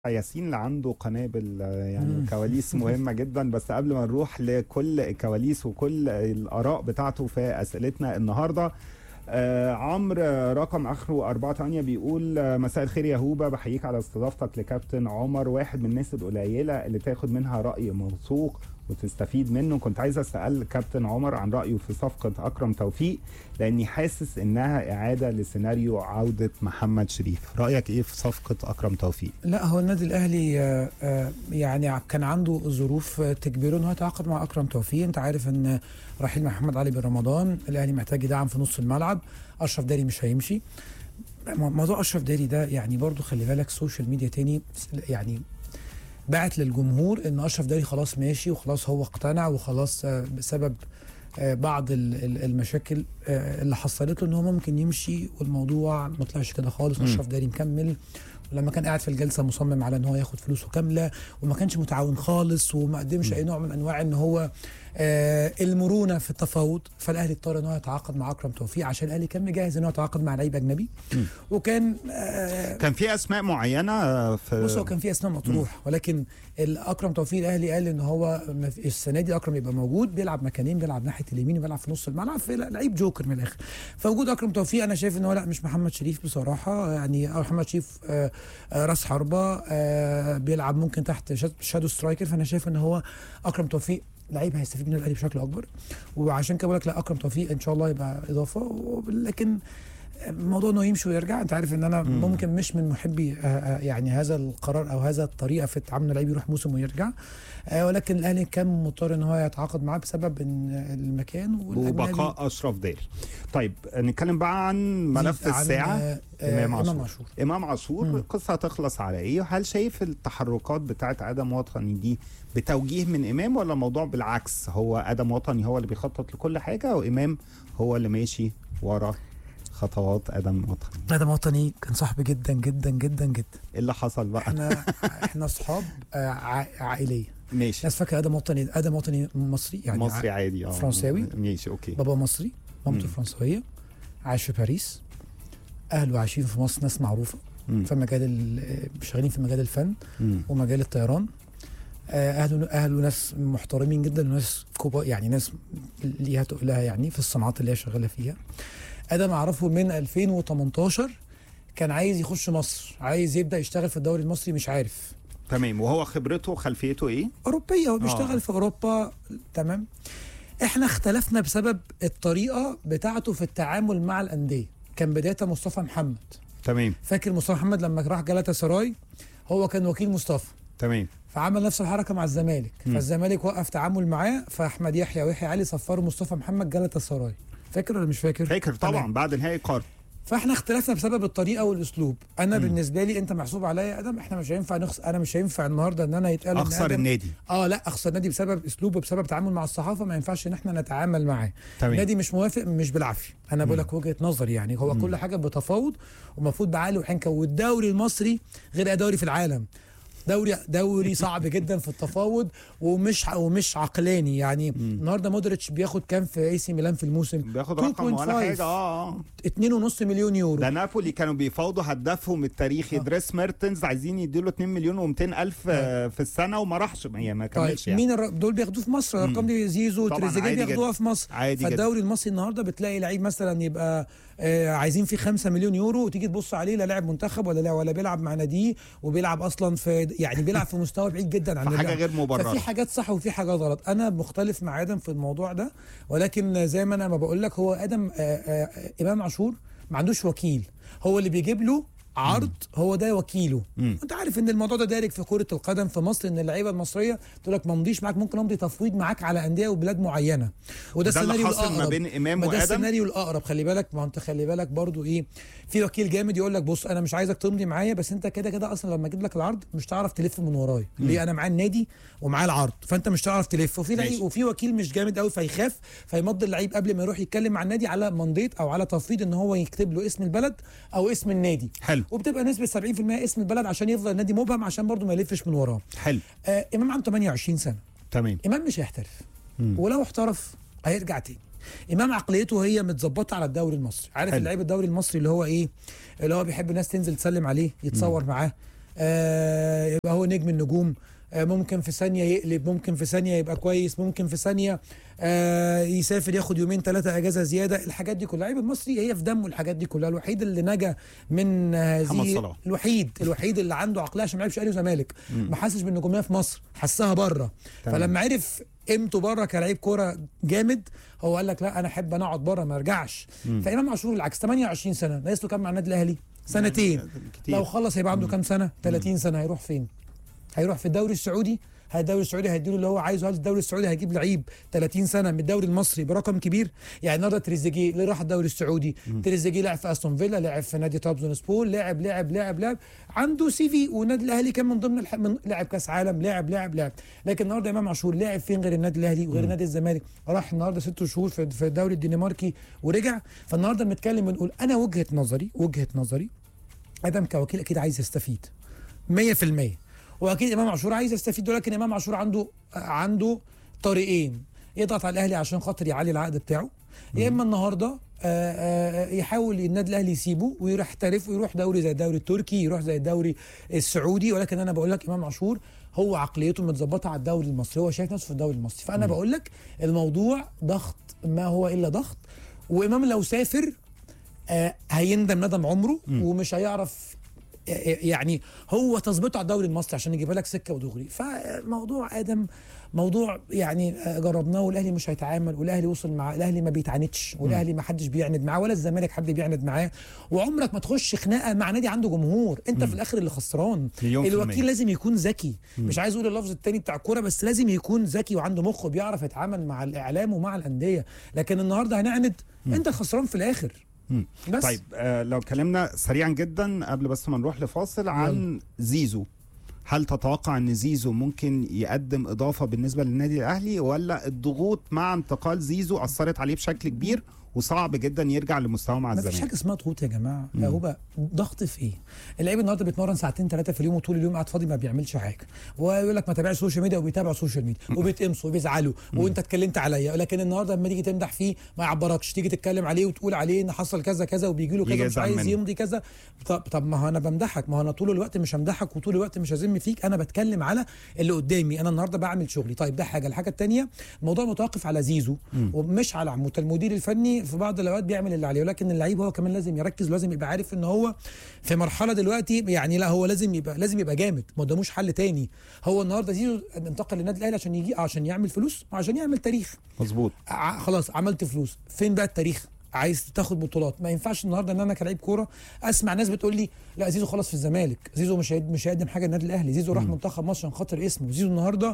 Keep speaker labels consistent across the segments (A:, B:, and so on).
A: ياسين اللي عنده قنابل آه، يعني
B: مم.
A: كواليس مهمة جدا بس قبل ما نروح لكل الكواليس وكل الآراء بتاعته في أسئلتنا النهاردة آه عمرو آه، رقم اخره 4 8 بيقول آه، مساء الخير يا هوبا بحييك على استضافتك لكابتن عمر واحد من الناس القليله اللي تاخد منها راي موثوق وتستفيد منه كنت عايز اسال كابتن عمر عن رايه في صفقه اكرم توفيق لاني حاسس انها اعاده لسيناريو عوده محمد شريف رايك ايه في صفقه اكرم توفيق
B: لا هو النادي الاهلي آه، آه، يعني كان عنده ظروف آه، تجبره ان هو يتعاقد مع اكرم توفيق انت عارف ان رحيل محمد علي بن رمضان الاهلي محتاج يدعم في نص الملعب اشرف داري مش هيمشي مو- موضوع اشرف داري ده يعني برضو خلي بالك سوشيال ميديا تاني يعني بعت للجمهور ان اشرف داري خلاص ماشي وخلاص هو اقتنع وخلاص آه، بسبب آه، بعض ال- ال- المشاكل آه، اللي حصلت له ان هو ممكن يمشي والموضوع ما طلعش كده خالص
A: مم.
B: اشرف داري مكمل ولما كان قاعد في الجلسه مصمم على ان هو ياخد فلوسه كامله وما كانش متعاون خالص وما قدمش اي نوع من انواع ان هو آه المرونه في التفاوض فالاهلي اضطر ان هو يتعاقد مع اكرم توفيق عشان الاهلي كان مجهز ان هو يتعاقد مع لعيب اجنبي
A: مم.
B: وكان آه
A: كان في اسماء معينه آه، في
B: بص هو كان في اسماء مطروح ولكن الاكرم توفيق الاهلي قال ان هو ما في- السنه دي اكرم يبقى موجود بيلعب مكانين بيلعب ناحيه اليمين وبيلعب في نص الملعب في لعيب جوكر من الاخر فوجود اكرم توفيق انا شايف ان هو لا مش محمد شريف بصراحه يعني محمد شريف آه آه راس حربه آه بيلعب ممكن تحت شاد- شادو سترايكر فانا شايف ان هو اكرم توفيق لعيب هيستفيد من الاهلي بشكل اكبر وعشان كده بقول لك لا اكرم توفيق ان شاء الله يبقى اضافه لكن موضوع انه يمشي ويرجع انت عارف ان انا
A: مم.
B: ممكن مش من محبي آه، آه، يعني هذا القرار او هذا الطريقه في التعامل اللعيب يروح موسم ويرجع آه، ولكن الاهلي كان مضطر ان هو يتعاقد معاه بسبب ان المكان والأجنبي
A: وبقاء اشرف داري طيب نتكلم بقى عن ملف
B: عن،
A: الساعه
B: آه، آه،
A: إمام عاشور.
B: امام عاشور
A: امام عاشور
B: مم.
A: القصه هتخلص على ايه هل شايف التحركات بتاعت ادم وطني دي بتوجيه من امام ولا الموضوع بالعكس هو ادم وطني هو اللي بيخطط لكل حاجه وامام هو اللي ماشي ورا خطوات ادم وطني
B: ادم وطني كان صاحبي جدا جدا جدا جدا
A: ايه اللي حصل بقى
B: احنا احنا اصحاب آه، ع- عائليه
A: ماشي
B: ناس فاكره ادم وطني ادم وطني مصري يعني
A: مصري عادي اه
B: فرنساوي؟
A: ماشي اوكي
B: بابا مصري مامته
A: مم.
B: فرنسويه عايش في باريس اهله عايشين في مصر ناس معروفه
A: مم.
B: في مجال ال- شغالين في مجال الفن
A: مم.
B: ومجال الطيران آه، اهله اهله ناس محترمين جدا وناس كبار يعني ناس ليها تقلها يعني في الصناعات اللي هي شغاله فيها ادم اعرفه من 2018 كان عايز يخش مصر عايز يبدا يشتغل في الدوري المصري مش عارف
A: تمام وهو خبرته خلفيته ايه
B: اوروبيه هو
A: آه.
B: بيشتغل في اوروبا تمام احنا اختلفنا بسبب الطريقه بتاعته في التعامل مع الانديه كان بدايه مصطفى محمد
A: تمام
B: فاكر مصطفى محمد لما راح جلاتا سراي هو كان وكيل مصطفى
A: تمام
B: فعمل نفس الحركه مع الزمالك
A: مم.
B: فالزمالك وقف تعامل معاه فاحمد يحيى ويحيى علي صفروا مصطفى محمد جلاتا سراي فاكر ولا مش فاكر
A: فاكر طبعا
B: تمام.
A: بعد نهائي قرن
B: فاحنا اختلفنا بسبب الطريقه والاسلوب انا
A: مم.
B: بالنسبه لي انت محسوب عليا يا ادم احنا مش هينفع نخسر انا مش هينفع النهارده ان انا يتقال إن
A: اخسر
B: آدم-
A: النادي
B: اه لا اخسر نادي بسبب اسلوبه بسبب تعامل مع الصحافه ما ينفعش ان احنا نتعامل معاه
A: تمام
B: نادي مش موافق مش بالعافيه انا بقول لك وجهه نظري يعني هو كل حاجه بتفاوض ومفروض بعقل وحنكه والدوري المصري غير اي دوري في العالم دوري دوري صعب جدا في التفاوض ومش ومش عقلاني يعني النهارده مودريتش بياخد كام في اي سي ميلان في الموسم
A: بياخد رقم ولا
B: 2.5.
A: حاجه اه اه
B: 2.5 مليون يورو
A: ده نابولي كانوا بيفاوضوا هدافهم التاريخي
B: آه.
A: دريس ميرتنز عايزين يديله 2 مليون و200 الف آه، في السنه وما راحش هي ما
B: طيب
A: كملش يعني
B: مين الر... دول بياخدوه في مصر الارقام دي زيزو
A: طبعاً
B: تريزيجيه
A: عادي
B: بياخدوها في مصر
A: عادي جدا
B: فالدوري المصري النهارده بتلاقي لعيب مثلا يبقى آه عايزين فيه 5 مليون يورو وتيجي تبص عليه لا لاعب منتخب ولا لا ولا بيلعب مع ناديه وبيلعب اصلا في يعني بيلعب في مستوى بعيد جدا عن
A: فحاجه
B: اللعب.
A: غير مبرره
B: ففي حاجات صح وفي حاجات غلط انا مختلف مع ادم في الموضوع ده ولكن زي ما انا ما بقول لك هو ادم آه آه امام عاشور ما عندوش وكيل هو اللي بيجيب له عرض هو ده وكيله
A: مم.
B: انت عارف ان الموضوع ده دارج في كره القدم في مصر ان اللعيبه المصريه تقول لك ما امضيش معاك ممكن امضي تفويض معاك على انديه وبلاد معينه وده
A: ده اللي
B: السيناريو
A: حصل ما
B: الاقرب
A: بين امام
B: ما ده
A: وادم
B: السيناريو الاقرب خلي بالك ما انت خلي بالك برضو ايه في وكيل جامد يقول لك بص انا مش عايزك تمضي معايا بس انت كده كده اصلا لما اجيب لك العرض مش هتعرف تلف من ورايا ليه انا معاه النادي ومعاه العرض فانت مش هتعرف تلف وفي
A: ماشي.
B: لعيب وفي وكيل مش جامد قوي فيخاف فيمضي اللعيب قبل ما يروح يتكلم مع النادي على منديت او على تفويض ان هو يكتب له اسم البلد او اسم النادي
A: حلو
B: وبتبقى نسبه 70% اسم البلد عشان يفضل النادي مبهم عشان برضه ما يلفش من وراه
A: حلو
B: آه امام عنده 28 سنه
A: تمام
B: امام مش هيحترف
A: مم.
B: ولو احترف هيرجع تاني امام عقليته هي متظبطه على الدوري المصري عارف
A: حلو.
B: اللعيب الدوري المصري اللي هو ايه اللي هو بيحب الناس تنزل تسلم عليه يتصور معاه آه يبقى هو نجم النجوم آه ممكن في ثانيه يقلب ممكن في ثانيه يبقى كويس ممكن في ثانيه آه يسافر ياخد يومين ثلاثه اجازه زياده الحاجات دي كلها اللعيب المصري هي في دمه الحاجات دي كلها الوحيد اللي نجا من
A: محمد
B: هذه
A: صلاح.
B: الوحيد الوحيد اللي عنده عقليه عشان ما لعبش اهلي وزمالك ما حسش بالنجوميه في مصر حسها بره
A: تمام.
B: فلما عرف قيمته بره كلاعب كوره جامد هو قال لك لا انا احب انا اقعد بره ما ارجعش فامام عاشور بالعكس 28 سنه ناقص له كام مع النادي الاهلي سنتين
A: كتير.
B: لو خلص هيبقى عنده كام سنه 30 سنه هيروح فين هيروح في الدوري السعودي هي الدوري السعودي هيديله اللي هو عايزه هل الدوري السعودي هيجيب لعيب 30 سنه من الدوري المصري برقم كبير يعني النهارده تريزيجيه اللي راح الدوري السعودي تريزيجيه لعب في استون فيلا لعب في نادي طرابزون سبور لعب لعب لعب لعب عنده سي في والنادي الاهلي كان من ضمن الح... من لعب كاس عالم لعب لعب لعب لكن النهارده امام عاشور لعب فين غير النادي الاهلي وغير نادي الزمالك راح النهارده ست شهور في في الدوري الدنماركي ورجع فالنهارده بنتكلم بنقول انا وجهه نظري وجهه نظري ادم كوكيل اكيد عايز يستفيد 100% واكيد امام عاشور عايز يستفيد ولكن امام عاشور عنده عنده طريقين يضغط على الاهلي عشان خاطر يعلي العقد بتاعه يا اما النهارده آه، آه، يحاول النادي الاهلي يسيبه ويروح يحترف ويروح دوري زي الدوري التركي يروح زي الدوري السعودي ولكن انا بقول لك امام عاشور هو عقليته متظبطه على الدوري المصري هو شايف نفسه في الدوري المصري فانا بقول لك الموضوع ضغط ما هو الا ضغط وامام لو سافر آه، هيندم ندم عمره ومش هيعرف يعني هو تظبيطه على الدوري المصري عشان يجيب لك سكه ودغري فموضوع ادم موضوع يعني آه، جربناه والاهلي مش هيتعامل والاهلي وصل مع الاهلي ما بيتعاندش والاهلي ما حدش بيعند معاه ولا الزمالك حد بيعند معاه وعمرك ما تخش خناقه مع نادي عنده جمهور انت في الاخر اللي خسران
A: مليون في
B: الوكيل
A: المية.
B: لازم يكون ذكي مش عايز اقول اللفظ التاني بتاع الكوره بس لازم يكون ذكي وعنده مخ وبيعرف يتعامل مع الاعلام ومع الانديه لكن النهارده هنعند انت الخسران في الاخر
A: مم.
B: بس
A: طيب آه لو اتكلمنا سريعا جدا قبل بس ما نروح لفاصل عن زيزو هل تتوقع ان زيزو ممكن يقدم اضافه بالنسبه للنادي الاهلي ولا الضغوط مع انتقال زيزو اثرت عليه بشكل كبير وصعب جدا يرجع لمستواه مع
B: ما فيش
A: الزمالك
B: حاجه اسمها ضغوط يا جماعه يا هو ضغط في ايه؟ اللعيب النهارده بيتمرن ساعتين ثلاثه في اليوم وطول اليوم قاعد فاضي ما بيعملش حاجه ويقول لك ما تابعش السوشيال ميديا وبيتابع السوشيال ميديا وبيتقمصوا وبيزعلوا وانت اتكلمت عليا لكن النهارده لما تيجي تمدح فيه ما يعبركش تيجي تتكلم عليه وتقول عليه ان حصل كذا كذا وبيجي له
A: يجي
B: كذا مش
A: يزعل
B: عايز
A: منه.
B: يمضي كذا طب طب ما هو انا بمدحك ما هو انا طول الوقت مش همدحك وطول الوقت مش هذم فيك انا بتكلم على اللي قدامي انا النهارده بعمل شغلي طيب ده حاجه الحاجه الثانيه الموضوع متوقف على زيزو ومش على عمود المدير الفني في بعض الاوقات بيعمل اللي عليه ولكن اللعيب هو كمان لازم يركز ولازم يبقى عارف ان هو في مرحله دلوقتي يعني لا هو لازم يبقى لازم يبقى جامد ما قداموش حل تاني هو النهارده زيزو انتقل للنادي الاهلي عشان يجي عشان يعمل فلوس وعشان يعمل تاريخ
A: مظبوط
B: ع- خلاص عملت فلوس فين بقى التاريخ عايز تاخد بطولات ما ينفعش النهارده ان انا كلاعب كوره اسمع ناس بتقول لي لا زيزو خلاص في الزمالك زيزو مش هيد مش هيقدم حاجه للنادي الاهلي زيزو راح منتخب مصر عشان خاطر اسمه زيزو النهارده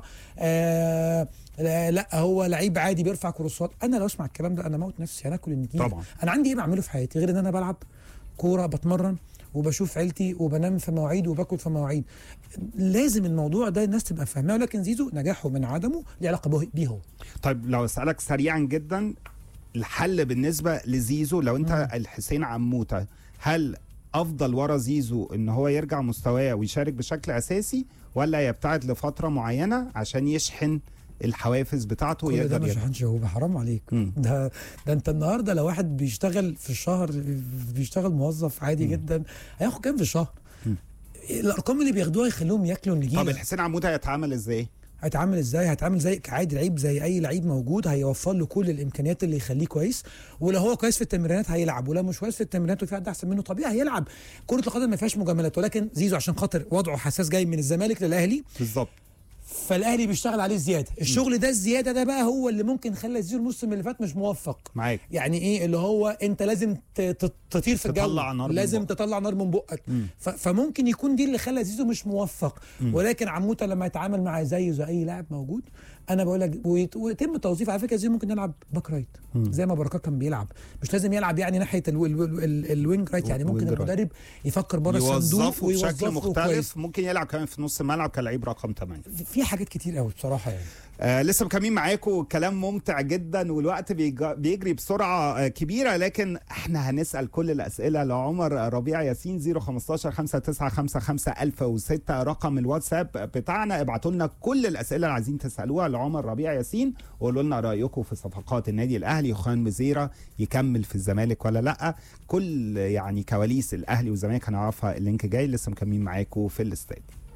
B: آه لا, لا هو لعيب عادي بيرفع كروسات انا لو اسمع الكلام ده انا موت نفسي انا اكل النجيله
A: طبعا.
B: انا عندي ايه بعمله في حياتي غير ان انا بلعب كوره بتمرن وبشوف عيلتي وبنام في مواعيد وباكل في مواعيد لازم الموضوع ده الناس تبقى فاهماه ولكن زيزو نجاحه من عدمه ليه علاقه به- بيه هو
A: طيب لو اسالك سريعا جدا الحل بالنسبه لزيزو لو انت الحسين عموته هل افضل ورا زيزو ان هو يرجع مستواه ويشارك بشكل اساسي ولا يبتعد لفتره معينه عشان يشحن الحوافز بتاعته
B: كل ده
A: ويقدر
B: ما
A: يرجع
B: شحنش هو حرام عليك
A: مم.
B: ده ده انت النهارده لو واحد بيشتغل في الشهر بيشتغل موظف عادي جدا هياخد كام في الشهر؟ الارقام اللي بياخدوها يخلوهم ياكلوا
A: طب
B: النجيله
A: الحسين عموته هيتعامل ازاي؟
B: هيتعامل ازاي؟ هيتعامل زي كعادي لعيب زي اي لعيب موجود هيوفر له كل الامكانيات اللي يخليه كويس ولو هو كويس في التمرينات هيلعب ولو مش كويس في التمرينات وفي حد احسن منه طبيعي هيلعب كره القدم ما فيهاش مجاملات ولكن زيزو عشان خاطر وضعه حساس جاي من الزمالك للاهلي
A: بالظبط
B: فالاهلي بيشتغل عليه زياده الشغل ده الزياده ده بقى هو اللي ممكن خلى زيزو الموسم اللي فات مش موفق
A: معاك
B: يعني ايه اللي هو انت لازم ت- ت- تطير في الجو
A: تطلع نار من
B: لازم
A: بقك.
B: تطلع نار من بقك ف- فممكن يكون دي اللي خلى زيزو مش موفق ولكن عموته لما يتعامل مع زيه زي اي لاعب موجود انا بقول لك ويت- ويتم توظيف على فكره زيزو ممكن يلعب باك رايت زي ما بركات كان بيلعب مش لازم يلعب يعني ناحيه الو- الو- ال- الوينج رايت يعني ممكن
A: وينج رايت.
B: المدرب يفكر بره الصندوق
A: يوظفه بشكل
B: ويوظفه كويس
A: مختلف ممكن يلعب كمان في نص الملعب كلاعب رقم 8
B: في في حاجات كتير قوي بصراحه يعني
A: آه لسه مكملين معاكم كلام ممتع جدا والوقت بيج- بيجري بسرعه آه كبيره لكن احنا هنسال كل الاسئله لعمر ربيع ياسين 015 5955 1006 رقم الواتساب بتاعنا ابعتوا لنا كل الاسئله اللي عايزين تسالوها لعمر ربيع ياسين وقولوا لنا رايكم في صفقات النادي الاهلي خان مزيرا يكمل في الزمالك ولا لا كل يعني كواليس الاهلي والزمالك هنعرفها اللينك جاي لسه مكملين معاكم في الاستاد